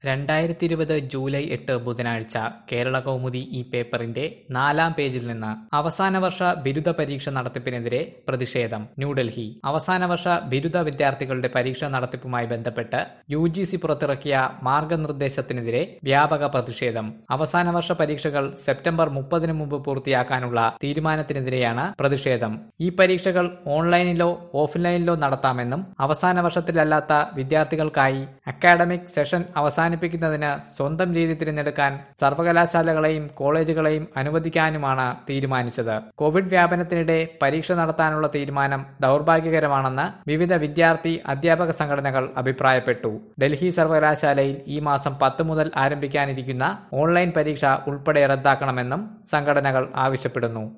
രണ്ടായിരത്തി ഇരുപത് ജൂലൈ എട്ട് ബുധനാഴ്ച കേരള കൗമുദി ഈ പേപ്പറിന്റെ നാലാം പേജിൽ നിന്ന് അവസാന വർഷ ബിരുദ പരീക്ഷ നടത്തിപ്പിനെതിരെ പ്രതിഷേധം ന്യൂഡൽഹി അവസാന വർഷ ബിരുദ വിദ്യാർത്ഥികളുടെ പരീക്ഷ നടത്തിപ്പുമായി ബന്ധപ്പെട്ട് യു ജി സി പുറത്തിറക്കിയ മാർഗനിർദ്ദേശത്തിനെതിരെ വ്യാപക പ്രതിഷേധം അവസാന വർഷ പരീക്ഷകൾ സെപ്റ്റംബർ മുപ്പതിനു മുമ്പ് പൂർത്തിയാക്കാനുള്ള തീരുമാനത്തിനെതിരെയാണ് പ്രതിഷേധം ഈ പരീക്ഷകൾ ഓൺലൈനിലോ ഓഫ്ലൈനിലോ നടത്താമെന്നും അവസാന വർഷത്തിലല്ലാത്ത വിദ്യാർത്ഥികൾക്കായി അക്കാഡമിക് സെഷൻ അവസാനിപ്പിക്കുന്നതിന് സ്വന്തം രീതി തിരഞ്ഞെടുക്കാൻ സർവകലാശാലകളെയും കോളേജുകളെയും അനുവദിക്കാനുമാണ് തീരുമാനിച്ചത് കോവിഡ് വ്യാപനത്തിനിടെ പരീക്ഷ നടത്താനുള്ള തീരുമാനം ദൗർഭാഗ്യകരമാണെന്ന് വിവിധ വിദ്യാർത്ഥി അധ്യാപക സംഘടനകൾ അഭിപ്രായപ്പെട്ടു ഡൽഹി സർവകലാശാലയിൽ ഈ മാസം പത്ത് മുതൽ ആരംഭിക്കാനിരിക്കുന്ന ഓൺലൈൻ പരീക്ഷ ഉൾപ്പെടെ റദ്ദാക്കണമെന്നും സംഘടനകൾ ആവശ്യപ്പെടുന്നു